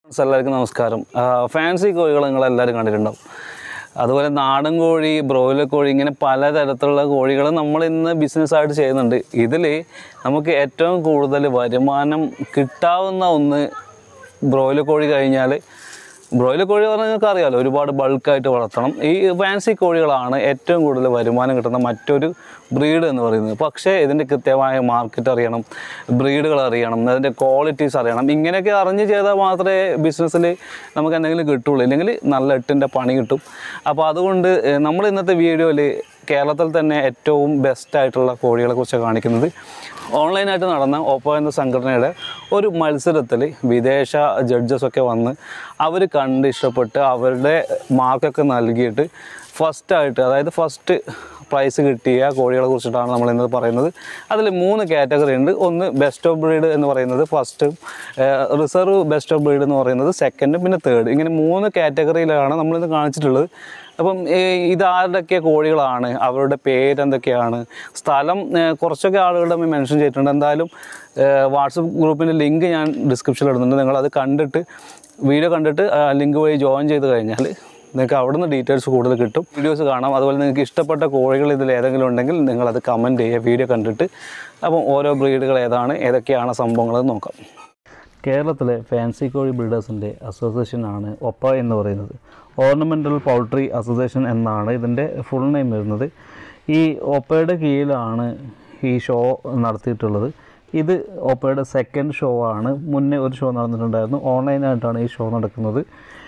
friends എല്ലാവർക്കും നമസ്കാരം ആ, ഫാൻസി കോഴികൾ നിങ്ങൾ എല്ലാവരും കണ്ടിട്ടുണ്ടാവും അതുപോലെ നാടൻ കോഴി ബ്രോയിലർ കോഴി ഇങ്ങനെ പലതരത്തിലുള്ള കോഴികൾ നമ്മൾ ഇന്ന് ബിസിനസ്സായിട്ട് ചെയ്യുന്നുണ്ട് ഇതിൽ നമുക്ക് ഏറ്റവും കൂടുതൽ വരുമാനം കിട്ടാവുന്ന ഒന്ന് ബ്രോയിലർ കോഴി കഴിഞ്ഞാൽ ബ്രോയിലർ കോഴി പറഞ്ഞാൽ നിങ്ങൾക്ക് അറിയാമല്ലോ ഒരുപാട് ബൾക്കായിട്ട് വളർത്തണം ഈ ഫാൻസി കോഴികളാണ് ഏറ്റവും കൂടുതൽ വരുമാനം കിട്ടുന്ന മറ്റൊരു ബ്രീഡ് എന്ന് പറയുന്നത് പക്ഷേ ഇതിൻ്റെ കൃത്യമായ മാർക്കറ്റ് അറിയണം ബ്രീഡുകൾ അറിയണം അതിൻ്റെ ക്വാളിറ്റീസ് അറിയണം ഇങ്ങനെയൊക്കെ അറിഞ്ഞ് ചെയ്താൽ മാത്രമേ ബിസിനസ്സിൽ നമുക്ക് എന്തെങ്കിലും കിട്ടുള്ളൂ ഇല്ലെങ്കിൽ നല്ല എട്ടിൻ്റെ പണി കിട്ടും അപ്പോൾ അതുകൊണ്ട് ഏഹ്, നമ്മൾ ഇന്നത്തെ വീഡിയോയിൽ കേരളത്തിൽ തന്നെ ഏറ്റവും ബെസ്റ്റ് ആയിട്ടുള്ള കോഴികളെ കുറിച്ച് കാണിക്കുന്നത് ഓൺലൈനായിട്ട് നടന്ന ഓപ്പോ എന്ന സംഘടനയുടെ ഒരു മത്സരത്തിൽ വിദേശ ജഡ്ജസൊക്കെ വന്ന് അവർ കണ്ട് ഇഷ്ടപ്പെട്ട് അവരുടെ മാർക്കൊക്കെ നൽകിയിട്ട് ഫസ്റ്റായിട്ട് അതായത് ഫസ്റ്റ് പ്രൈസ് കിട്ടിയ കോഴികളെ കുറിച്ചിട്ടാണ് നമ്മൾ ഇന്ന് പറയുന്നത് അതിൽ മൂന്ന് കാറ്റഗറി ഉണ്ട് ഒന്ന് ബെസ്റ്റ് ഓഫ് ബ്രീഡ് എന്ന് പറയുന്നത് ഫസ്റ്റും റിസർവ് ബെസ്റ്റ് ഓഫ് ബ്രീഡ് എന്ന് പറയുന്നത് സെക്കൻഡും പിന്നെ തേർഡ് ഇങ്ങനെ മൂന്ന് കാറ്റഗറിയിലാണ് നമ്മളിന്ന് കാണിച്ചിട്ടുള്ളത് അപ്പം ഈ ഇതാരുടെയൊക്കെ കോഴികളാണ് അവരുടെ പേരെന്തൊക്കെയാണ് സ്ഥലം ഏഹ്, കുറച്ചൊക്കെ ആളുകളുടെ മെൻഷൻ ചെയ്തിട്ടുണ്ട് എന്തായാലും വാട്സപ്പ് ഗ്രൂപ്പിൻ്റെ ലിങ്ക് ഞാൻ ഡിസ്ക്രിപ്ഷനിൽ ഇടുന്നുണ്ട് നിങ്ങളത് കണ്ടിട്ട് വീഡിയോ കണ്ടിട്ട് ലിങ്ക് വഴി ജോയിൻ ചെയ്ത് കഴിഞ്ഞാൽ നിങ്ങൾക്ക് അവിടുന്ന് ഡീറ്റെയിൽസ് കൂടുതൽ കിട്ടും വീഡിയോസ് കാണാം അതുപോലെ നിങ്ങൾക്ക് ഇഷ്ടപ്പെട്ട കോഴികൾ ഇതിൽ ഏതെങ്കിലും ഉണ്ടെങ്കിൽ നിങ്ങളത് കമൻറ്റ് ചെയ്യുക വീഡിയോ കണ്ടിട്ട് അപ്പം ഓരോ ബ്രീഡുകൾ ഏതാണ് ഏതൊക്കെയാണ് സംഭവങ്ങളെന്ന് നോക്കാം കേരളത്തിലെ ഫാൻസി കോഴി ബ്രീഡേഴ്സിൻ്റെ അസോസിയേഷനാണ് ഒപ്പ എന്ന് പറയുന്നത് ഓർണമെൻ്റൽ പൗൾട്രി അസോസിയേഷൻ എന്നാണ് ഇതിൻ്റെ ഫുൾ നെയിം വരുന്നത് ഈ ഒപ്പയുടെ കീഴിലാണ് ഈ ഷോ നടത്തിയിട്ടുള്ളത് ഇത് ഒപ്പയുടെ സെക്കൻഡ് ഷോ ആണ് മുന്നേ ഒരു ഷോ നടന്നിട്ടുണ്ടായിരുന്നു ഓൺലൈനായിട്ടാണ് ഈ ഷോ നടക്കുന്നത്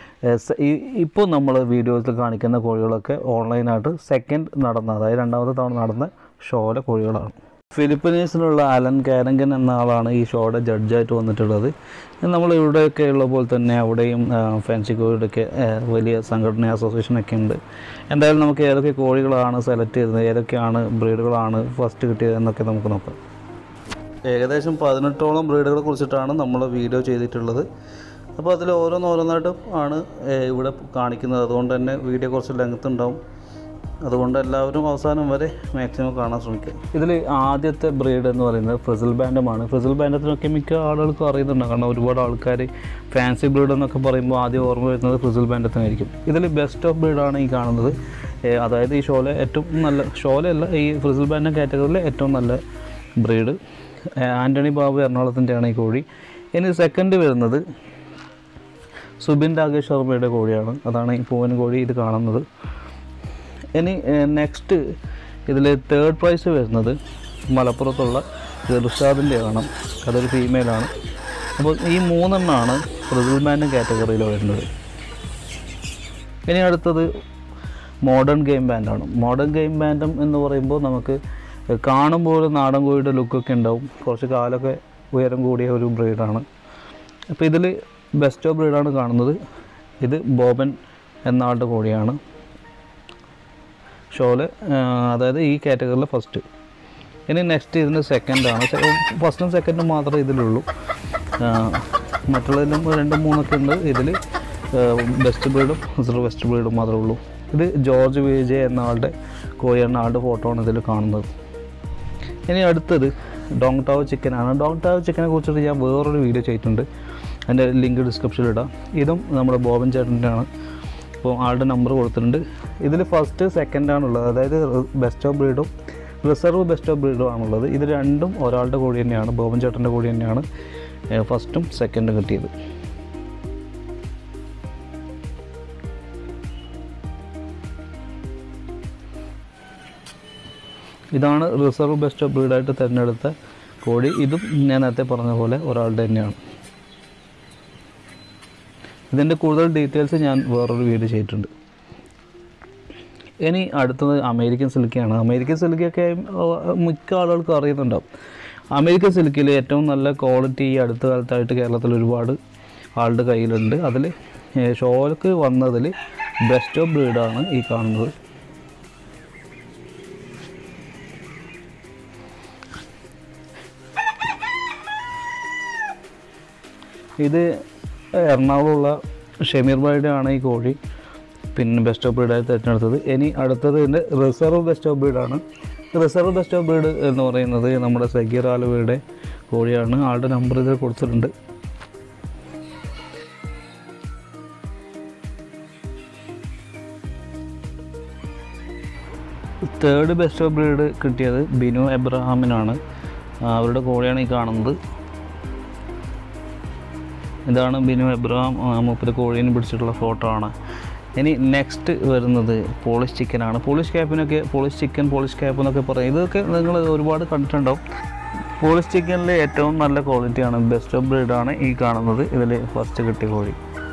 ഇപ്പോൾ നമ്മൾ വീഡിയോസിൽ കാണിക്കുന്ന കോഴികളൊക്കെ ഓൺലൈനായിട്ട് സെക്കൻഡ് നടന്ന അതായത് രണ്ടാമത്തെ തവണ നടന്ന ഷോയിലെ കോഴികളാണ് ഫിലിപ്പീനീസിലുള്ള അലൻ കാരങ്കൻ എന്ന ആളാണ് ഈ ഷോയുടെ ജഡ്ജായിട്ട് വന്നിട്ടുള്ളത് നമ്മൾ ഇവിടെയൊക്കെ ഉള്ള പോലെ തന്നെ അവിടെയും ആ, ഫാൻസി കോഴിയുടെയൊക്കെ ആ, വലിയ സംഘടന അസോസിയേഷനൊക്കെ ഉണ്ട് എന്തായാലും നമുക്ക് ഏതൊക്കെ കോഴികളാണ് സെലക്ട് ചെയ്തത് ഏതൊക്കെയാണ് ബ്രീഡുകളാണ് ഫസ്റ്റ് കിട്ടിയത് എന്നൊക്കെ നമുക്ക് നോക്കാം ഏകദേശം പതിനെട്ടോളം ബ്രീഡുകളെ കുറിച്ചിട്ടാണ് നമ്മൾ വീഡിയോ ചെയ്തിട്ടുള്ളത് അപ്പോൾ അതിൽ ഓരോന്നോരോന്നായിട്ട് ആണ് ഏഹ്, ഇവിടെ കാണിക്കുന്നത് അതുകൊണ്ട് തന്നെ വീഡിയോ കുറച്ച് ലെങ്ത് ഉണ്ടാവും അതുകൊണ്ട് എല്ലാവരും അവസാനം വരെ മാക്സിമം കാണാൻ ശ്രമിക്കുക ഇതിൽ ആദ്യത്തെ ബ്രീഡ് എന്ന് പറയുന്നത് ഫ്രിസിൽ ബാൻഡമാണ് ഫ്രിസിൽ ബാൻഡത്തിനൊക്കെ മിക്ക ആളുകൾക്കും അറിയുന്നുണ്ട് കാരണം ഒരുപാട് ആൾക്കാർ ഫാൻസി ബ്രീഡ് എന്നൊക്കെ പറയുമ്പോൾ ആദ്യം ഓർമ്മ വരുന്നത് ഫ്രിസിൽ ബാൻഡത്തിനായിരിക്കും ഇതിൽ ബെസ്റ്റ് ഓഫ് ബ്രീഡാണ് ഈ കാണുന്നത് ഏഹ്, അതായത് ഈ ഷോയിലെ ഏറ്റവും നല്ല ഷോയിലല്ല ഈ ഫ്രിസിൽ ബാൻഡ് കാറ്റഗറിയിലെ ഏറ്റവും നല്ല ബ്രീഡ് ആൻ്റണി ബാബു എറണാകുളത്തിൻ്റെയാണ് ഈ കോഴി ഇനി സെക്കൻഡ് വരുന്നത് സുബിൻ രാകേഷ് ശർമ്മയുടെ കോഴിയാണ് അതാണ് ഈ പൂവൻ കോഴി ഇത് കാണുന്നത് ഇനി നെക്സ്റ്റ് ഇതിൽ തേർഡ് പ്രൈസ് വരുന്നത് മലപ്പുറത്തുള്ള ഇർഷാദിൻ്റെ കാണാം അതൊരു ഫീമെയിലാണ് അപ്പോൾ ഈ മൂന്നെണ്ണമാണ് റിസിൽമാൻ കാറ്റഗറിയിൽ വരുന്നത് ഇനി അടുത്തത് മോഡേൺ ഗെയിം ബാൻഡാണ് മോഡേൺ ഗെയിം ബാൻഡം എന്ന് പറയുമ്പോൾ നമുക്ക് കാണുമ്പോൾ നാടൻ കോഴിയുടെ ലുക്കൊക്കെ ഉണ്ടാവും കുറച്ച് കാലൊക്കെ ഉയരം കൂടിയ ഒരു ബ്രീഡാണ് അപ്പോൾ ഇതിൽ ബെസ്റ്റ് ഓഫ് ബ്രീഡാണ് കാണുന്നത് ഇത് ബോബൻ എന്ന ആളുടെ കോഴിയാണ് ഷോയിൽ അതായത് ഈ കാറ്റഗറിയിൽ ഫസ്റ്റ് ഇനി നെക്സ്റ്റ് ഇതിൻ്റെ സെക്കൻഡാണ് ഫസ്റ്റും സെക്കൻഡും മാത്രമേ ഇതിലുള്ളൂ ആ, മറ്റുള്ളതിലും രണ്ടും മൂന്നൊക്കെ ഉണ്ട് ഇതിൽ ബെസ്റ്റ് ബ്രീഡും റിസർവ് ബെസ്റ്റ് ബ്രീഡും മാത്രമേ ഉള്ളൂ ഇത് ജോർജ് വിജയ് എന്ന ആളുടെ കോഴിയാണ് ആളുടെ ഫോട്ടോ ആണ് ഇതിൽ കാണുന്നത് ഇനി അടുത്തത് ഡോങ് ടാവ് ചിക്കനാണ് ഡോങ് ടാവ് ചിക്കനെ കുറിച്ചിട്ട് ഞാൻ വേറൊരു വീഡിയോ ചെയ്തിട്ടുണ്ട് അതിൻ്റെ ലിങ്ക് ഡിസ്ക്രിപ്ഷനിൽ ഇടാം ഇതും നമ്മുടെ ബോബൻ ചേട്ടൻ്റെ ആണ് അപ്പോൾ ആളുടെ നമ്പർ കൊടുത്തിട്ടുണ്ട് ഇതിൽ ഫസ്റ്റ് സെക്കൻഡ് ആണുള്ളത് അതായത് ബെസ്റ്റ് ഓഫ് ബ്രീഡും റിസർവ് ബെസ്റ്റ് ഓഫ് ബ്രീഡും ആണുള്ളത് ഇത് രണ്ടും ഒരാളുടെ കോഴി തന്നെയാണ് ബോബൻ ചേട്ടൻ്റെ കോഴി തന്നെയാണ് ഫസ്റ്റും സെക്കൻഡും കിട്ടിയത് ഇതാണ് റിസർവ് ബെസ്റ്റ് ഓഫ് ബ്രീഡായിട്ട് തിരഞ്ഞെടുത്ത കോഴി ഇതും ഞാൻ നേരത്തെ പറഞ്ഞ പോലെ ഒരാളുടെ തന്നെയാണ് ഇതിൻ്റെ കൂടുതൽ ഡീറ്റെയിൽസ് ഞാൻ വേറൊരു വീഡിയോ ചെയ്തിട്ടുണ്ട് ഇനി അടുത്തത് അമേരിക്കൻ സിൽക്കിയാണ് അമേരിക്കൻ സിൽക്കിയൊക്കെ ഏഹ്, മിക്ക ആളുകൾക്കും അറിയുന്നുണ്ടാവും അമേരിക്കൻ സിൽക്കിൽ ഏറ്റവും നല്ല ക്വാളിറ്റി ഈ അടുത്ത കാലത്തായിട്ട് കേരളത്തിൽ ഒരുപാട് ആളുടെ കയ്യിലുണ്ട് അതിൽ ഷോയ്ക്ക് വന്നതിൽ ബെസ്റ്റ് ഓഫ് ബ്രീഡാണ് ഈ കാണുന്നത് ഇത് എറണാകുളമുള്ള ഷമീർ ഭായിയുടെ ആണ് ഈ കോഴി പിന്നെ ബെസ്റ്റ് ഓഫ് ബ്രീഡായി തിരഞ്ഞെടുത്തത് ഇനി അടുത്തത് ഇതിൻ്റെ റിസർവ് ബെസ്റ്റ് ഓഫ് ബ്രീഡാണ് റിസർവ് ബെസ്റ്റ് ഓഫ് ബ്രീഡ് എന്ന് പറയുന്നത് നമ്മുടെ സഗീർ ആലുവയുടെ കോഴിയാണ് ആളുടെ നമ്പർ ഇതിൽ കൊടുത്തിട്ടുണ്ട് തേർഡ് ബെസ്റ്റ് ഓഫ് ബ്രീഡ് കിട്ടിയത് ബിനു എബ്രഹാമിനാണ് ആ, അവരുടെ കോഴിയാണ് ഈ കാണുന്നത് ഇതാണ് ബിനു എബ്രഹാം ആ, മൂപ്പര് കോഴീനെ പിടിച്ചിട്ടുള്ള ഫോട്ടോ ആണ് ഇനി നെക്സ്റ്റ് വരുന്നത് പോളിഷ് ചിക്കനാണ് പോളിഷ് ക്യാപ്പിനൊക്കെ പോളിഷ് ചിക്കൻ പോളിഷ് ക്യാപ്പ് എന്നൊക്കെ പറയും ഇതൊക്കെ നിങ്ങൾ ഒരുപാട് കണ്ടിട്ടുണ്ടാവും പോളിഷ് ചിക്കനിൽ ഏറ്റവും നല്ല ക്വാളിറ്റിയാണ് ബെസ്റ്റ് ഓഫ് ബ്രീഡാണ് ഈ കാണുന്നത് ഇതിൽ ഫസ്റ്റ് കിട്ടിയ കോഴി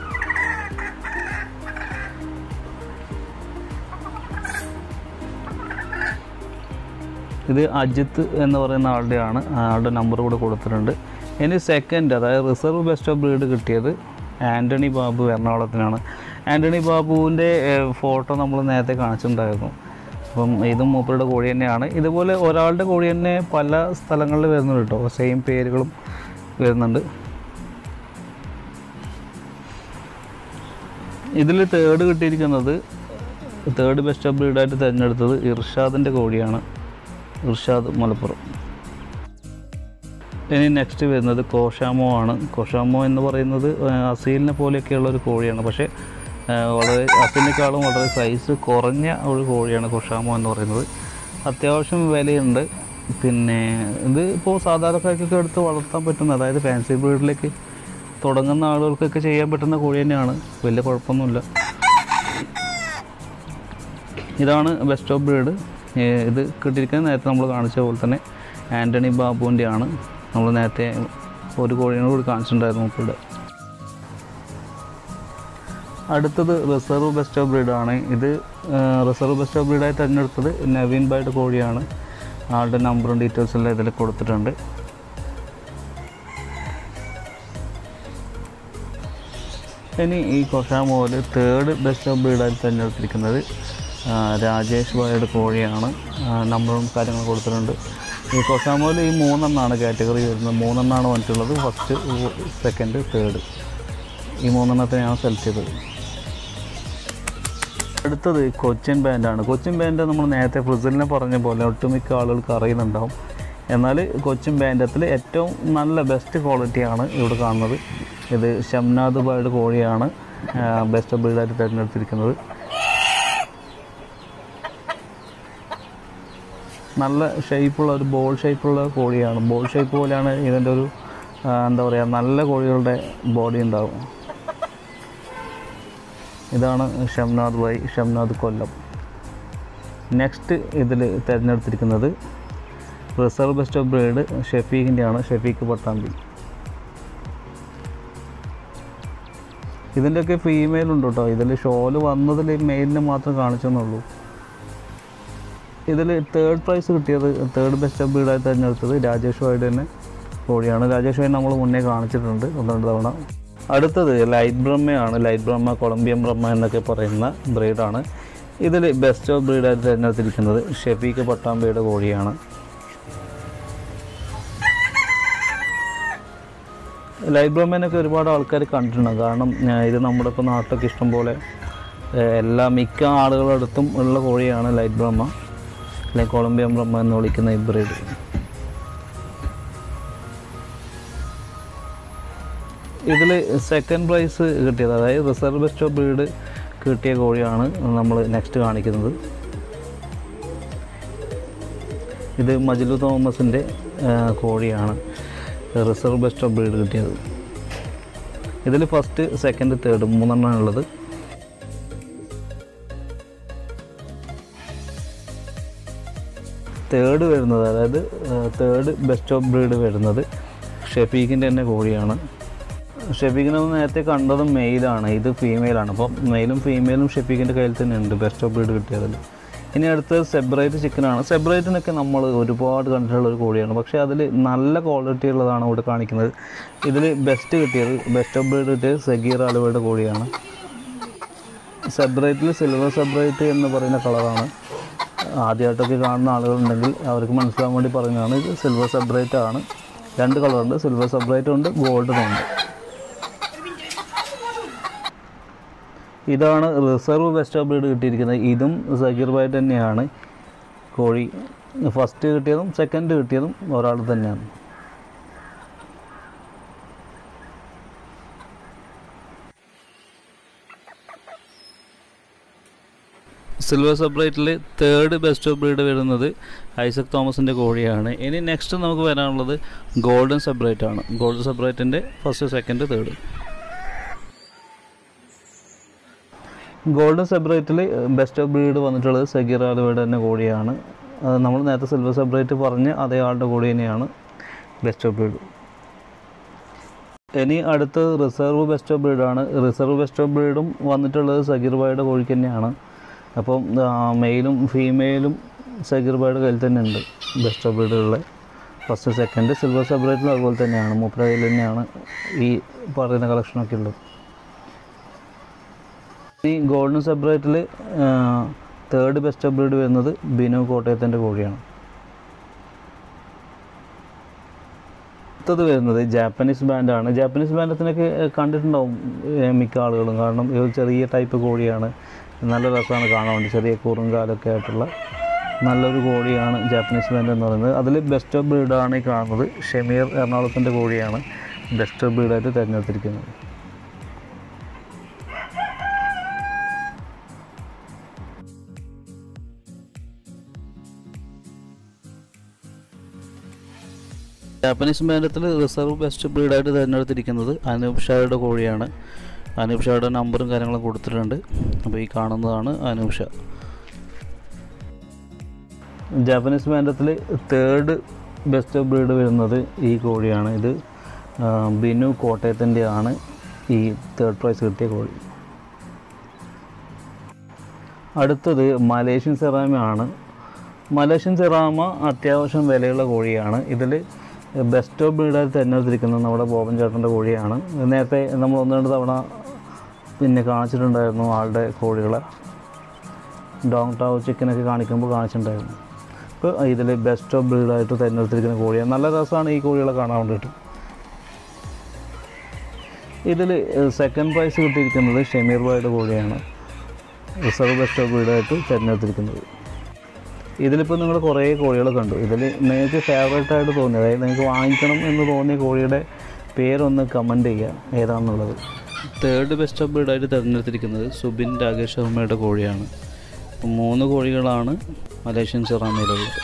ഇത് അജിത്ത് എന്ന് പറയുന്ന ആളുടെയാണ് ആളുടെ നമ്പർ കൂടെ കൊടുത്തിട്ടുണ്ട് ഇനി സെക്കൻഡ് അതായത് റിസർവ് ബെസ്റ്റ് ഓഫ് ബ്രീഡ് കിട്ടിയത് ആൻ്റണി ബാബു എറണാകുളത്തിനാണ് ആൻ്റണി ബാബുവിൻ്റെ ഫോട്ടോ നമ്മൾ നേരത്തെ കാണിച്ചിട്ടുണ്ടായിരുന്നു അപ്പം ഇതും മൂപ്പരുടെ കോഴി തന്നെയാണ് ഇതുപോലെ ഒരാളുടെ കോഴി തന്നെ പല സ്ഥലങ്ങളിൽ വരുന്നുണ്ട് കേട്ടോ സെയിം പേരുകളും വരുന്നുണ്ട് ഇതിൽ തേർഡ് കിട്ടിയിരിക്കുന്നത് തേർഡ് ബെസ്റ്റ് ഓഫ് ബ്രീഡായിട്ട് തിരഞ്ഞെടുത്തത് ഇർഷാദിൻ്റെ കോഴിയാണ് ഇർഷാദ് മലപ്പുറം ഇനി നെക്സ്റ്റ് വരുന്നത് കോഷാമോ ആണ് കോഷാമോ എന്ന് പറയുന്നത് ആ, അസീലിനെ പോലെയൊക്കെയുള്ള ഒരു കോഴിയാണ് പക്ഷേ ആ, വളരെ അസീലിനേക്കാളും വളരെ സൈസ് കുറഞ്ഞ ഒരു കോഴിയാണ് കോഷാമോ എന്ന് പറയുന്നത് അത്യാവശ്യം വിലയുണ്ട് പിന്നെ ഇത് ഇപ്പോൾ സാധാരണക്കാർക്കൊക്കെ എടുത്ത് വളർത്താൻ പറ്റുന്ന അതായത് ഫാൻസി ബ്രീഡിലേക്ക് തുടങ്ങുന്ന ആളുകൾക്കൊക്കെ ചെയ്യാൻ പറ്റുന്ന കോഴി തന്നെയാണ് വലിയ കുഴപ്പമൊന്നുമില്ല ഇതാണ് ബെസ്റ്റ് ഓഫ് ബ്രീഡ് ഇത് കിട്ടിയിരിക്കുന്നത് നേരത്തെ നമ്മൾ കാണിച്ച പോലെ തന്നെ ആൻ്റണി ബാബുവിൻ്റെ ആണ് നമ്മൾ നേരത്തെ ഒരു കോഴിയോട് കൂടി കാണിച്ചിട്ടുണ്ടായിരുന്നു മൂപ്പരുടെ അടുത്തത് റിസർവ് ബെസ്റ്റ് ഓഫ് ബ്രീഡാണ് ഇത് റിസർവ് ബെസ്റ്റ് ഓഫ് ബ്രീഡായി തിരഞ്ഞെടുത്തത് നവീൻ ബായുടെ കോഴിയാണ് ആളുടെ നമ്പറും ഡീറ്റെയിൽസ് എല്ലാം ഇതിൽ കൊടുത്തിട്ടുണ്ട് ഇനി ഈ കൊഷാമോൽ തേർഡ് ബെസ്റ്റ് ഓഫ് ബ്രീഡായി തിരഞ്ഞെടുത്തിരിക്കുന്നത് ആ, രാജേഷ് ബായുടെ കോഴിയാണ് ആ, നമ്പറും കാര്യങ്ങളും കൊടുത്തിട്ടുണ്ട് ഈ കൊഷാമോൽ ഈ മൂന്നെണ്ണമാണ് കാറ്റഗറി വരുന്നത് മൂന്നെണ്ണമാണ് വന്നിട്ടുള്ളത് ഫസ്റ്റ് സെക്കൻഡ് തേർഡ് ഈ മൂന്നെണ്ണത്തിനെയാണ് സെലക്ട് ചെയ്തത് അടുത്തത് കൊച്ചിൻ ബാൻഡാണ് കൊച്ചിൻ ബാൻഡ് നമ്മൾ നേരത്തെ ഫ്രിസിലിനെ പറഞ്ഞ പോലെ ഒട്ടുമിക്ക ആളുകൾക്ക് അറിയുന്നുണ്ടാവും എന്നാൽ കൊച്ചിൻ ബാൻഡത്തിൽ ഏറ്റവും നല്ല ബെസ്റ്റ് ക്വാളിറ്റിയാണ് ഇവിടെ കാണുന്നത് ഇത് ഷംനാദ് ബായുടെ കോഴിയാണ് ബെസ്റ്റ് ബ്രീഡായിട്ട് തിരഞ്ഞെടുത്തിരിക്കുന്നത് നല്ല ഷേപ്പുള്ള ഒരു ബോൾ ഷേപ്പുള്ള കോഴിയാണ് ബോൾ ഷേപ്പ് പോലെയാണ് ഇതിൻ്റെ ഒരു ആ, എന്താ പറയുക നല്ല കോഴികളുടെ ബോഡി ഉണ്ടാവും ഇതാണ് ഷംനാഥ് ബായ് ഷംനാഥ് കൊല്ലം നെക്സ്റ്റ് ഇതിൽ തിരഞ്ഞെടുത്തിരിക്കുന്നത് റിസർവ് ബെസ്റ്റ് ഓഫ് ബ്രീഡ് ഷെഫീഖിൻ്റെയാണ് ഷെഫീഖ് പട്ടാമ്പി ഇതിൻ്റെയൊക്കെ ഫീമെയിൽ ഉണ്ട് കേട്ടോ ഇതിൽ ഷോല് വന്നതിൽ മെയിലിന് മാത്രം കാണിച്ചെന്നുള്ളൂ ഇതിൽ തേർഡ് പ്രൈസ് കിട്ടിയത് തേർഡ് ബെസ്റ്റ് ഓഫ് ബ്രീഡായി തിരഞ്ഞെടുത്തത് രാജേഷ് വായുടെ തന്നെ കോഴിയാണ് രാജേഷ് വായി നമ്മൾ മുന്നേ കാണിച്ചിട്ടുണ്ട് ഒന്ന് രണ്ട് തവണ അടുത്തത് ലൈറ്റ് ബ്രഹ്മയാണ് ലൈറ്റ് ബ്രഹ്മ കൊളംബിയൻ ബ്രഹ്മ എന്നൊക്കെ പറയുന്ന ബ്രീഡാണ് ഇതിൽ ബെസ്റ്റ് ഓഫ് ബ്രീഡായിട്ട് തിരഞ്ഞെടുത്തിരിക്കുന്നത് ഷെഫീഖ് പട്ടാമ്പയുടെ കോഴിയാണ് ലൈറ്റ് ബ്രഹ്മേനൊക്കെ ഒരുപാട് ആൾക്കാർ കണ്ടിട്ടുണ്ട് കാരണം ആ, ഇത് നമ്മുടെ ഇപ്പോൾ നാട്ടിലൊക്കെ ഇഷ്ടം പോലെ ആ, എല്ലാ മിക്ക ആളുകളുടെ അടുത്തും ഉള്ള കോഴിയാണ് ലൈറ്റ് ബ്രഹ്മ അല്ലെങ്കിൽ കൊളംബിയൻ ബ്രഹ്മ എന്ന് വിളിക്കുന്ന ഈ ബ്രീഡ് ഇതിൽ സെക്കൻഡ് പ്രൈസ് കിട്ടിയത് അതായത് റിസർവ് ബെസ്റ്റ് ഓഫ് ബ്രീഡ് കിട്ടിയ കോഴിയാണ് നമ്മൾ നെക്സ്റ്റ് കാണിക്കുന്നത് ഇത് മജിലു തോമസിൻ്റെ ആ, കോഴിയാണ് റിസർവ് ബെസ്റ്റ് ഓഫ് ബ്രീഡ് കിട്ടിയത് ഇതിൽ ഫസ്റ്റ് സെക്കൻഡ് തേർഡ് മൂന്നെണ്ണമാണ് ഉള്ളത് തേർഡ് വരുന്നത് അതായത് തേർഡ് ബെസ്റ്റ് ഓഫ് ബ്രീഡ് വരുന്നത് ഷെഫീഖിൻ്റെ തന്നെ കോഴിയാണ് ഷെഫീഖിനെ ഒന്ന് നേരത്തെ കണ്ടത് മെയിലാണ് ഇത് ഫീമെയിലാണ് അപ്പം മെയിലും ഫീമെയിലും ഷെഫീഖിൻ്റെ കയ്യിൽ തന്നെ ഉണ്ട് ബെസ്റ്റ് ഓഫ് ബ്രീഡ് കിട്ടിയതിൽ ഇനി അടുത്തത് സെബ്രേറ്റ് ചിക്കനാണ് സെബ്രേറ്റിനൊക്കെ നമ്മൾ ഒരുപാട് കണ്ടിട്ടുള്ള ഒരു കോഴിയാണ് പക്ഷേ അതിൽ നല്ല ക്വാളിറ്റി ഉള്ളതാണ് ഇവിടെ കാണിക്കുന്നത് ഇതിൽ ബെസ്റ്റ് കിട്ടിയത് ബെസ്റ്റ് ഓഫ് ബ്രീഡ് കിട്ടിയത് സഗീർ ആലുവയുടെ കോഴിയാണ് സെബ്രേറ്റിൽ സിൽവർ സെബ്രേറ്റ് എന്ന് പറയുന്ന കളറാണ് ആദ്യമായിട്ടൊക്കെ കാണുന്ന ആളുകളുണ്ടെങ്കിൽ അവർക്ക് മനസ്സിലാവാൻ വേണ്ടി പറയുന്നതാണ് ഇത് സിൽവർ സെബ്രേറ്റ് ആണ് രണ്ട് കളറുണ്ട് സിൽവർ സെബ്രേറ്റും ഉണ്ട് ഗോൾഡനും ഉണ്ട് ഇതാണ് റിസർവ് ബെസ്റ്റ് ഓഫ് ബ്രീഡ് കിട്ടിയിരിക്കുന്നത് ഇതും സഗീർ ബായ് തന്നെയാണ് കോഴി ഫസ്റ്റ് കിട്ടിയതും സെക്കൻഡ് കിട്ടിയതും ഒരാൾ തന്നെയാണ് സിൽവർ സെപ്പറേറ്റിൽ തേർഡ് ബെസ്റ്റ് ഓഫ് ബ്രീഡ് വരുന്നത് ഐസക് തോമസിൻ്റെ കോഴിയാണ് ഇനി നെക്സ്റ്റ് നമുക്ക് വരാനുള്ളത് ഗോൾഡൻ സെപ്പറേറ്റ് ആണ് ഗോൾഡൻ സെപ്പറേറ്റിൻ്റെ ഫസ്റ്റ് സെക്കൻഡ് തേർഡ് ഗോൾഡൻ സെപ്പറേറ്റിൽ ബെസ്റ്റ് ഓഫ് ബ്രീഡ് വന്നിട്ടുള്ളത് സഗീർ ആലുവയുടെ തന്നെ കോഴിയാണ് അത് നമ്മൾ നേരത്തെ സിൽവർ സെപ്പറേറ്റ് പറഞ്ഞ അതേ ആളുടെ കോഴി തന്നെയാണ് ബെസ്റ്റ് ഓഫ് ബ്രീഡ് ഇനി അടുത്ത് റിസർവ് ബെസ്റ്റ് ഓഫ് ബ്രീഡാണ് റിസർവ് ബെസ്റ്റ് ഓഫ് ബ്രീഡും വന്നിട്ടുള്ളത് സഗീർ ബായുടെ കോഴിക്ക് തന്നെയാണ് അപ്പം മെയിലും ഫീമെയിലും സഗീർ ബായുടെ കയ്യിൽ തന്നെ ഉണ്ട് ബെസ്റ്റ് ഓഫ് ബ്രീഡുകളിലെ ഫസ്റ്റ് സെക്കൻഡ് സിൽവർ സെപ്പറേറ്റിലും അതുപോലെ തന്നെയാണ് മൂപ്പര കയ്യിൽ തന്നെയാണ് ഈ പറയുന്ന കളക്ഷനൊക്കെ ഉള്ളത് ഈ ഗോൾഡൻ സെപ്പറേറ്റിൽ തേർഡ് ബെസ്റ്റ് ഓഫ് ബ്രീഡ് വരുന്നത് ബിനു കോട്ടയത്തിൻ്റെ കോഴിയാണ് അടുത്തത് വരുന്നത് ജാപ്പനീസ് ബാൻഡാണ് ജാപ്പനീസ് ബാൻഡത്തിനൊക്കെ കണ്ടിട്ടുണ്ടാവും ഏഹ് മിക്ക ആളുകളും കാരണം ഇത് ചെറിയ ടൈപ്പ് കോഴിയാണ് നല്ല രസമാണ് കാണാൻ വേണ്ടി ചെറിയ കുറുങ്കാലൊക്കെ ആയിട്ടുള്ള നല്ലൊരു കോഴിയാണ് ജാപ്പനീസ് ബാൻഡ് എന്ന് പറയുന്നത് അതിൽ ബെസ്റ്റ് ഓഫ് ബ്രീഡാണ് ഈ കാണുന്നത് ഷെമീർ എറണാകുളത്തിൻ്റെ കോഴിയാണ് ബെസ്റ്റ് ഓഫ് ബ്രീഡായിട്ട് തിരഞ്ഞെടുത്തിരിക്കുന്നത് ജാപ്പനീസ് മേനത്തിൽ റിസർവ് ബെസ്റ്റ് ബ്രീഡായിട്ട് തിരഞ്ഞെടുത്തിരിക്കുന്നത് അനൂപ് ഷായുടെ കോഴിയാണ് അനൂപ് ഷായുടെ നമ്പറും കാര്യങ്ങളും കൊടുത്തിട്ടുണ്ട് അപ്പോൾ ഈ കാണുന്നതാണ് അനൂപ് ഷാ ജാപ്പനീസ് ബാൻഡത്തിൽ തേർഡ് ബെസ്റ്റ് ബ്രീഡ് വരുന്നത് ഈ കോഴിയാണ് ഇത് ആ, ബിനു കോട്ടയത്തിൻ്റെ ആണ് ഈ തേർഡ് പ്രൈസ് കിട്ടിയ കോഴി അടുത്തത് മലേഷ്യൻ സെറാമയാണ് മലേഷ്യൻ സെറാമ അത്യാവശ്യം വിലയുള്ള കോഴിയാണ് ഇതിൽ ബെസ്റ്റ് ഓഫ് ബ്രീഡായി തിരഞ്ഞെടുത്തിരിക്കുന്നത് നമ്മുടെ ബോബൻ ചേട്ടൻ്റെ കോഴിയാണ് നേരത്തെ നമ്മൾ ഒന്ന് രണ്ട് തവണ പിന്നെ കാണിച്ചിട്ടുണ്ടായിരുന്നു ആളുടെ കോഴികളെ ഡോങ് ടാവ് ചിക്കനൊക്കെ കാണിക്കുമ്പോൾ കാണിച്ചിട്ടുണ്ടായിരുന്നു ഇപ്പോൾ ഇതിൽ ബെസ്റ്റ് ഓഫ് ബ്രീഡായിട്ട് തിരഞ്ഞെടുത്തിരിക്കുന്ന കോഴിയാണ് നല്ല രസമാണ് ഈ കോഴികളെ കാണാൻ വേണ്ടിയിട്ട് ഇതിൽ സെക്കൻഡ് പ്രൈസ് കിട്ടിയിരിക്കുന്നത് ഷമീർ ബായുടെ കോഴിയാണ് റിസർവ് ബെസ്റ്റ് ഓഫ് ബ്രീഡായിട്ട് തിരഞ്ഞെടുത്തിരിക്കുന്നത് ഇതിലിപ്പോൾ നിങ്ങൾ കുറേ കോഴികൾ കണ്ടു ഇതിൽ നിങ്ങൾക്ക് ഫേവറേറ്റ് ആയിട്ട് തോന്നി അതായത് നിങ്ങൾക്ക് വാങ്ങിക്കണം എന്ന് തോന്നിയ കോഴിയുടെ പേരൊന്ന് കമൻറ്റ് ചെയ്യുക ഏതാണെന്നുള്ളത് തേർഡ് ബെസ്റ്റ് ഓഫ് ബ്രീഡായിട്ട് തിരഞ്ഞെടുത്തിരിക്കുന്നത് സുബിൻ രാകേഷ് ശർമ്മയുടെ കോഴിയാണ് അപ്പം മൂന്ന് കോഴികളാണ് മലേഷ്യൻ സെറാമയിലുള്ളത്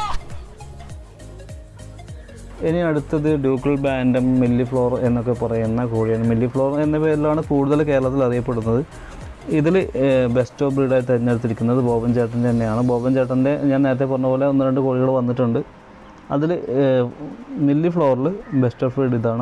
ഇനി അടുത്തത് ഡ്യൂക്കിൾ ബാൻഡം മില്ലി ഫ്ലോർ എന്നൊക്കെ പറയുന്ന കോഴിയാണ് മില്ലി ഫ്ലോർ എന്ന പേരിലാണ് കൂടുതൽ കേരളത്തിൽ അറിയപ്പെടുന്നത് ഇതിൽ ബെസ്റ്റ് ഓഫ് ബ്രീഡായി തിരഞ്ഞെടുത്തിരിക്കുന്നത് ബോബൻ ചേട്ടൻ്റെ തന്നെയാണ് ബോബൻ ചേട്ടൻ്റെ ഞാൻ നേരത്തെ പറഞ്ഞ പോലെ ഒന്ന് രണ്ട് കോഴികൾ വന്നിട്ടുണ്ട് അതിൽ മില്ലി ഫ്ലോറിൽ ബെസ്റ്റ് ഓഫ് ബ്രീഡ് ഇതാണ്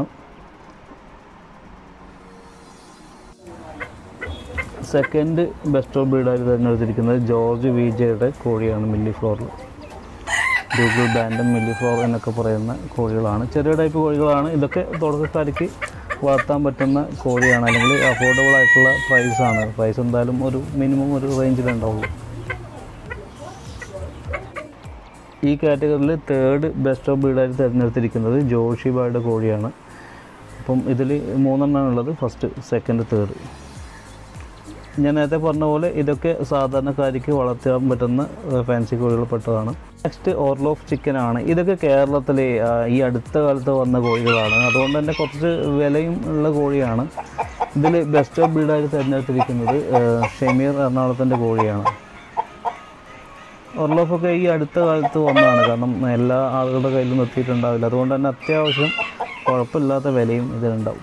സെക്കൻഡ് ബെസ്റ്റ് ഓഫ് ബ്രീഡായി തിരഞ്ഞെടുത്തിരിക്കുന്നത് ജോർജ് വി ജെയുടെ കോഴിയാണ് മില്ലി ഫ്ലോറിൽ ഗൂഗിൾ ബാൻഡും മില്ലി ഫ്ലോർ എന്നൊക്കെ പറയുന്ന കോഴികളാണ് ചെറിയ ടൈപ്പ് കോഴികളാണ് ഇതൊക്കെ തുടക്കക്കാർക്ക് വളർത്താൻ പറ്റുന്ന കോഴിയാണ് അല്ലെങ്കിൽ അഫോർഡബിൾ ആയിട്ടുള്ള പ്രൈസാണ് പ്രൈസ് എന്തായാലും ഒരു മിനിമം ഒരു റേഞ്ചിലുണ്ടാവുള്ളൂ ഈ കാറ്റഗറിയിൽ തേർഡ് ബെസ്റ്റ് ഓഫ് ബ്രീഡായിട്ട് തിരഞ്ഞെടുത്തിരിക്കുന്നത് ജോഷിബായുടെ കോഴിയാണ് അപ്പം ഇതിൽ മൂന്നെണ്ണമാണ് ഉള്ളത് ഫസ്റ്റ് സെക്കൻഡ് തേർഡ് ഞാൻ നേരത്തെ പറഞ്ഞ പോലെ ഇതൊക്കെ സാധാരണക്കാർക്ക് വളർത്താൻ പറ്റുന്ന ഫാൻസി കോഴികൾ പെട്ടതാണ് നെക്സ്റ്റ് ഓർലോഫ് ചിക്കൻ ആണ് ഇതൊക്കെ കേരളത്തിൽ ഈ അടുത്ത കാലത്ത് വന്ന കോഴികളാണ് അതുകൊണ്ട് തന്നെ കുറച്ച് വിലയും ഉള്ള കോഴിയാണ് ഇതിൽ ബെസ്റ്റ് ഓഫ് ബ്രീഡായിട്ട് തിരഞ്ഞെടുത്തിരിക്കുന്നത് ആ, ഷമീർ എറണാകുളത്തിൻ്റെ കോഴിയാണ് ഓർലോഫൊക്കെ ഈ അടുത്ത കാലത്ത് വന്നതാണ് കാരണം എല്ലാ ആളുകളുടെ കയ്യിലും എത്തിയിട്ടുണ്ടാവില്ല അതുകൊണ്ട് തന്നെ അത്യാവശ്യം കുഴപ്പമില്ലാത്ത വിലയും ഇതിനുണ്ടാവും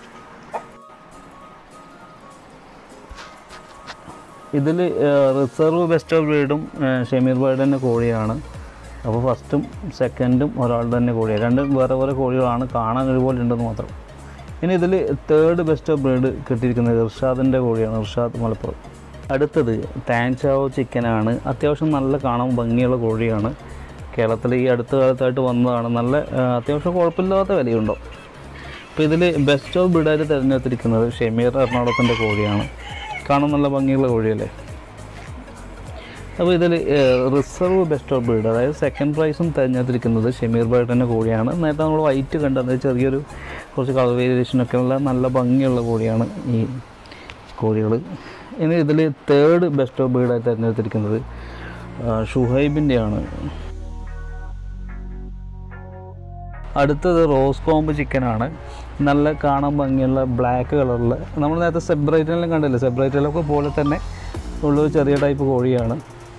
ഇതിൽ റിസർവ് ബെസ്റ്റ് ഓഫ് ബ്രീഡും ഷമീർ ബായുടെ തന്നെ കോഴിയാണ് അപ്പോൾ ഫസ്റ്റും സെക്കൻഡും ഒരാളുടെ തന്നെ കോഴിയാണ് രണ്ടും വേറെ വേറെ കോഴികളാണ് കാണാൻ ഒരുപോലെ ഉണ്ടെന്ന് മാത്രം ഇനി ഇതിൽ തേർഡ് ബെസ്റ്റ് ഓഫ് ബ്രീഡ് കിട്ടിയിരിക്കുന്നത് ഇർഷാദിൻ്റെ കോഴിയാണ് ഇർഷാദ് മലപ്പുറം അടുത്തത് താൻചാവോ ചിക്കനാണ് അത്യാവശ്യം നല്ല കാണാൻ ഭംഗിയുള്ള കോഴിയാണ് കേരളത്തിൽ ഈ അടുത്ത കാലത്തായിട്ട് വന്നതാണ് നല്ല ആ, അത്യാവശ്യം കുഴപ്പമില്ലാത്ത വിലയുണ്ടോ അപ്പോൾ ഇതിൽ ബെസ്റ്റ് ഓഫ് ബ്രീഡായിട്ട് തിരഞ്ഞെടുത്തിരിക്കുന്നത് ഷമീർ എറണാകുളത്തിൻ്റെ കോഴിയാണ് കാണാൻ നല്ല ഭംഗിയുള്ള കോഴിയല്ലേ അപ്പോൾ ഇതിൽ റിസർവ് ബെസ്റ്റ് ഓഫ് ബ്രീഡ് അതായത് സെക്കൻഡ് പ്രൈസും തിരഞ്ഞെടുത്തിരിക്കുന്നത് ഷമീർ ബേട്ടൻ്റെ കോഴിയാണ് നേരത്തെ നമ്മൾ വൈറ്റ് കണ്ടത് ചെറിയൊരു കുറച്ച് കളർ വേരിയേഷനൊക്കെ ഉള്ള നല്ല ഭംഗിയുള്ള കോഴിയാണ് ഈ കോഴികൾ ഇനി ഇതിൽ തേർഡ് ബെസ്റ്റ് ഓഫ് ബ്രീഡായി തിരഞ്ഞെടുത്തിരിക്കുന്നത് ഷുഹൈബിൻ്റെയാണ് അടുത്തത് റോസ് കോമ്പ് ചിക്കനാണ് നല്ല കാണാൻ ഭംഗിയുള്ള ബ്ലാക്ക് കളറിൽ നമ്മൾ നേരത്തെ സെബ്രൈറ്റിനെല്ലാം കണ്ടില്ലേ സെബ്രൈറ്റിലൊക്കെ പോലെ തന്നെ ഉള്ളൊരു ചെറിയ ടൈപ്പ് കോഴിയാണ്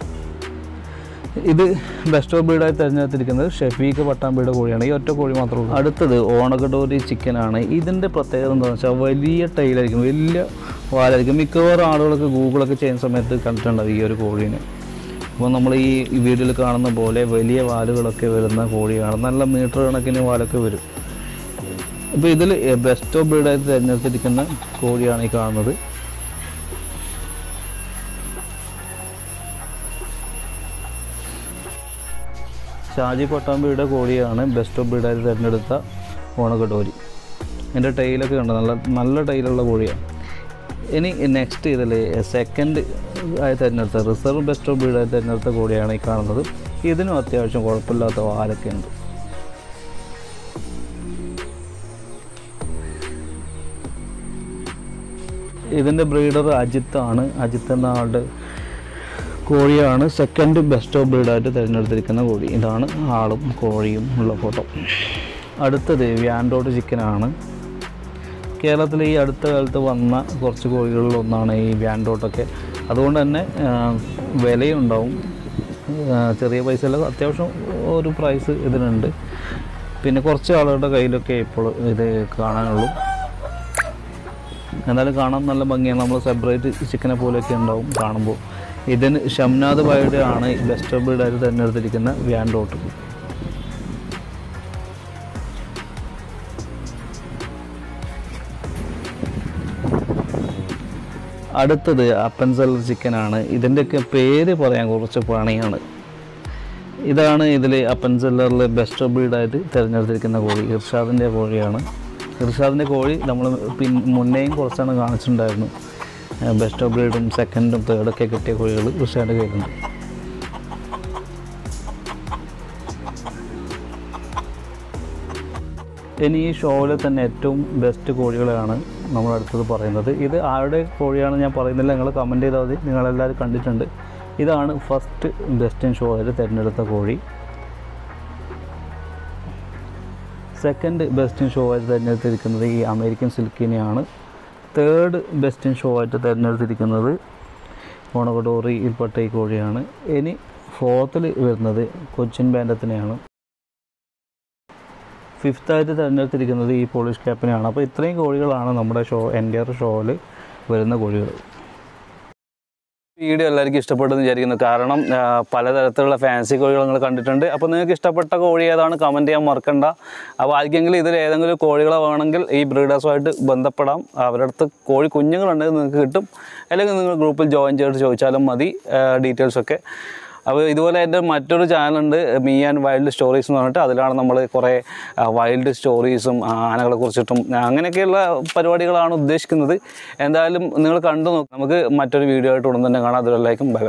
ഇത് ബെസ്റ്റ് ഓഫ് ബ്രീഡായി തിരഞ്ഞെടുത്തിരിക്കുന്നത് ഷെഫീക്ക് പട്ടാമ്പിയുടെ കോഴിയാണ് ഈ ഒറ്റ കോഴി മാത്രമേ ഉള്ളൂ അടുത്തത് ഓണക്കടോരി ചിക്കനാണ് ഇതിൻ്റെ പ്രത്യേകത എന്താണെന്ന് വെച്ചാൽ വലിയ ടൈലായിരിക്കും വലിയ വാലായിരിക്കും മിക്കവാറും ആളുകളൊക്കെ ഗൂഗിളൊക്കെ ചെയ്യുന്ന സമയത്ത് കണ്ടിട്ടുണ്ടാവും ഈ ഒരു കോഴീനെ അപ്പോൾ നമ്മൾ ഈ ഈ വീഡിയോയിൽ കാണുന്ന പോലെ വലിയ വാലുകളൊക്കെ വരുന്ന കോഴിയാണ് നല്ല മീറ്റർ കണക്കിന് വാലൊക്കെ വരും അപ്പോൾ ഇതിൽ ബെസ്റ്റ് ഓഫ് ബ്രീഡായിട്ട് തിരഞ്ഞെടുത്തിരിക്കുന്ന കോഴിയാണ് ഈ കാണുന്നത് ഷാജി പട്ടാമ്പിയുടെ കോഴിയാണ് ബെസ്റ്റ് ഓഫ് ബ്രീഡായിട്ട് തിരഞ്ഞെടുത്ത ഓണക്കടോരി എൻ്റെ ടൈലൊക്കെ കണ്ടോ നല്ല നല്ല ടൈലുള്ള കോഴിയാണ് ഇനി നെക്സ്റ്റ് ഇതിൽ സെക്കൻഡ് ആയി തിരഞ്ഞെടുത്ത റിസർവ് ബെസ്റ്റ് ഓഫ് ബ്രീഡായി തിരഞ്ഞെടുത്ത കോഴിയാണ് ഈ കാണുന്നത് ഇതിനും അത്യാവശ്യം കുഴപ്പമില്ലാത്ത വാലൊക്കെ ഉണ്ട് ഇതിൻ്റെ ബ്രീഡർ അജിത്താണ് അജിത്ത് എന്ന ആളുടെ കോഴിയാണ് സെക്കൻഡ് ബെസ്റ്റ് ഓഫ് ബ്രീഡായിട്ട് തിരഞ്ഞെടുത്തിരിക്കുന്ന കോഴി ഇതാണ് ആളും കോഴിയും ഉള്ള ഫോട്ടോ അടുത്തത് വ്യാൻഡോട്ട് ചിക്കനാണ് കേരളത്തിൽ ഈ അടുത്ത കാലത്ത് വന്ന കുറച്ച് കോഴികളിൽ ഒന്നാണ് ഈ വ്യാൻഡോട്ടൊക്കെ അതുകൊണ്ട് തന്നെ ആ, വിലയുണ്ടാവും ആ, ചെറിയ പൈസയിൽ അത്യാവശ്യം ഒരു പ്രൈസ് ഇതിനുണ്ട് പിന്നെ കുറച്ച് ആളുകളുടെ കയ്യിലൊക്കെ ഇപ്പോൾ ഇത് കാണാനുള്ളൂ എന്നാലും കാണാൻ നല്ല ഭംഗിയാണ് നമ്മൾ സെപ്പറേറ്റ് ചിക്കനെ പോലെയൊക്കെ ഉണ്ടാവും കാണുമ്പോൾ ഇതിന് ഷംനാഥ് ബായുടെ ആണ് ബെസ്റ്റ് ഓഫ് ബ്രീഡായിട്ട് തിരഞ്ഞെടുത്തിരിക്കുന്ന വ്യാൻഡോട്ട് അടുത്തത് അപ്പൻസൽ ചിക്കനാണ് ഇതിൻ്റെയൊക്കെ പേര് പറയാൻ കുറച്ച് പണിയാണ് ഇതാണ് ഇതിൽ അപ്പൻസെല്ലറിൽ ബെസ്റ്റ് ഓഫ് ബ്രീഡായിട്ട് തിരഞ്ഞെടുത്തിരിക്കുന്ന കോഴി ഇർഷാദിൻ്റെ കോഴിയാണ് ഇർഷാദിൻ്റെ കോഴി നമ്മൾ പിൻ മുന്നേയും കുറച്ചാണ് കാണിച്ചിട്ടുണ്ടായിരുന്നു ബെസ്റ്റ് ഓഫ് ബ്രീഡും സെക്കൻഡും തേർഡൊക്കെ കിട്ടിയ കോഴികൾ ഇർഷാദിൻ്റെ കയ്യിലുണ്ട് ഇനി ഈ ഷോയിൽ തന്നെ ഏറ്റവും ബെസ്റ്റ് കോഴികളാണ് നമ്മൾ അടുത്തത് പറയുന്നത് ഇത് ആരുടെ കോഴിയാണ് ഞാൻ പറയുന്നില്ല നിങ്ങൾ കമൻറ്റ് ചെയ്താൽ മതി നിങ്ങളെല്ലാവരും കണ്ടിട്ടുണ്ട് ഇതാണ് ഫസ്റ്റ് ബെസ്റ്റ് ഇൻ ഷോയിൽ തിരഞ്ഞെടുത്ത കോഴി സെക്കൻഡ് ബെസ്റ്റ് ഇൻ ഷോ ആയിട്ട് തിരഞ്ഞെടുത്തിരിക്കുന്നത് ഈ അമേരിക്കൻ സിൽക്കിനെയാണ് തേർഡ് ബെസ്റ്റ് ഇൻ ഷോ ആയിട്ട് തിരഞ്ഞെടുത്തിരിക്കുന്നത് ഓണകടോറിയിൽപ്പെട്ട ഈ കോഴിയാണ് ഇനി ഫോർത്തിൽ വരുന്നത് കൊച്ചിൻ ബാൻഡത്തിനെയാണ് ഫിഫ്ത്തായിട്ട് തിരഞ്ഞെടുത്തിരിക്കുന്നത് ഈ പോളിഷ് ക്യാപ്പിനെയാണ് അപ്പോൾ ഇത്രയും കോഴികളാണ് നമ്മുടെ ഷോ എൻ്റെ ഷോയിൽ വരുന്ന കോഴികൾ വീഡിയോ എല്ലാവർക്കും ഇഷ്ടപ്പെട്ടെന്ന് വിചാരിക്കുന്നു കാരണം ആ, പലതരത്തിലുള്ള ഫാൻസി കോഴികൾ നിങ്ങൾ കണ്ടിട്ടുണ്ട് അപ്പോൾ നിങ്ങൾക്ക് ഇഷ്ടപ്പെട്ട കോഴി ഏതാണ് കമൻറ്റ് ചെയ്യാൻ മറക്കണ്ട അപ്പോൾ ആർക്കെങ്കിലും ഇതിൽ ഏതെങ്കിലും കോഴികളെ വേണമെങ്കിൽ ഈ ബ്രീഡേഴ്സുമായിട്ട് ബന്ധപ്പെടാം അവരുടെ അടുത്ത് കോഴി കുഞ്ഞുങ്ങളുണ്ടെങ്കിൽ നിങ്ങൾക്ക് കിട്ടും അല്ലെങ്കിൽ നിങ്ങൾ ഗ്രൂപ്പിൽ ജോയിൻ ചെയ്തിട്ട് ചോദിച്ചാലും മതി ഡീറ്റെയിൽസൊക്കെ അപ്പോൾ ഇതുപോലെ എൻ്റെ മറ്റൊരു ചാനലുണ്ട് മീ ആൻഡ് വൈൽഡ് സ്റ്റോറീസ് എന്ന് പറഞ്ഞിട്ട് അതിലാണ് നമ്മൾ കുറേ വൈൽഡ് സ്റ്റോറീസും ആനകളെ കുറിച്ചിട്ടും അങ്ങനെയൊക്കെയുള്ള പരിപാടികളാണ് ഉദ്ദേശിക്കുന്നത് എന്തായാലും നിങ്ങൾ കണ്ടു നോക്കും നമുക്ക് മറ്റൊരു വീഡിയോ ആയിട്ട് ഉടൻ തന്നെ കാണാം അതിലെല്ലാവർക്കും ബൈ